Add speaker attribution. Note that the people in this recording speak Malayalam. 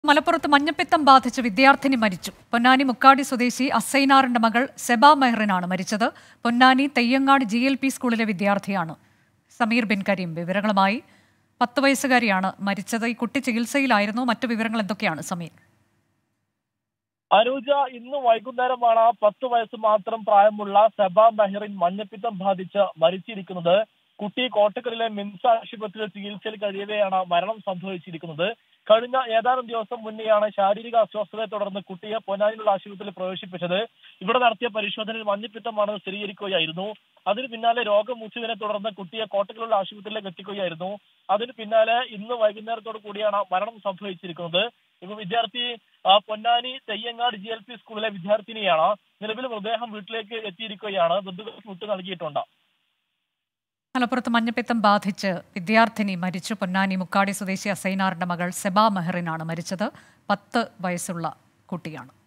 Speaker 1: മലപ്പുറത്ത് മഞ്ഞപ്പിത്തം ബാധിച്ച് വിദ്യാർത്ഥിനി മരിച്ചു പൊന്നാനി മുക്കാടി സ്വദേശി അസൈനാറിന്റെ മകൾ സെബ മെഹ്റിനാണ് മരിച്ചത് Ponnani Theyyangad G L P സ്കൂളിലെ വിദ്യാർത്ഥിയാണ് സമീർ ബിൻ കരീം വിവരങ്ങളുമായി പത്ത് വയസ്സുകാരിയാണ് മരിച്ചത് ഈ കുട്ടി ചികിത്സയിലായിരുന്നു മറ്റു വിവരങ്ങൾ എന്തൊക്കെയാണ് സമീർ
Speaker 2: അനൂജ ഇന്ന് വൈകുന്നേരമാണ് പത്ത് വയസ്സ് മാത്രം പ്രായമുള്ള സെബ മെഹറിൻ മഞ്ഞപ്പിത്തം ബാധിച്ച് മരിച്ചിരിക്കുന്നത് കുട്ടി കോട്ടക്കലിലെ മിംസ് ആശുപത്രിയിൽ ചികിത്സയിൽ കഴിയവെയാണ് മരണം സംഭവിച്ചിരിക്കുന്നത് കഴിഞ്ഞ ഏതാനും ദിവസം മുന്നെയാണ് ശാരീരിക അസ്വസ്ഥതയെ തുടർന്ന് കുട്ടിയെ പൊന്നാനിയിലുള്ള ആശുപത്രിയിൽ പ്രവേശിപ്പിച്ചത് ഇവിടെ നടത്തിയ പരിശോധനയിൽ മഞ്ഞപ്പിത്തമാണെന്ന് സ്ഥിരീകരിക്കുകയായിരുന്നു അതിന് പിന്നാലെ രോഗം മൂച്ചതിനെ തുടർന്ന് കുട്ടിയെ കോട്ടക്കലുള്ള ആശുപത്രിയിലേക്ക് എത്തിക്കുകയായിരുന്നു അതിന് പിന്നാലെ ഇന്ന് വൈകുന്നേരത്തോടു കൂടിയാണ് മരണം സംഭവിച്ചിരിക്കുന്നത് ഇപ്പൊ വിദ്യാർത്ഥി ആ, Ponnani Theyyangad G L P സ്കൂളിലെ വിദ്യാർത്ഥിനിയാണ് നിലവിൽ മൃതദേഹം വീട്ടിലേക്ക് എത്തിയിരിക്കുകയാണ് ബന്ധുക്കൾക്ക് വിട്ടു നൽകിയിട്ടുണ്ട്
Speaker 1: മലപ്പുറത്ത് മഞ്ഞപ്പിത്തം ബാധിച്ച് വിദ്യാർത്ഥിനി മരിച്ചു പൊന്നാനി മുക്കാടി സ്വദേശി അസൈനാറിന്റെ മകൾ സെബ മെഹറിനാണ് മരിച്ചത് പത്ത് വയസ്സുള്ള കുട്ടിയാണ്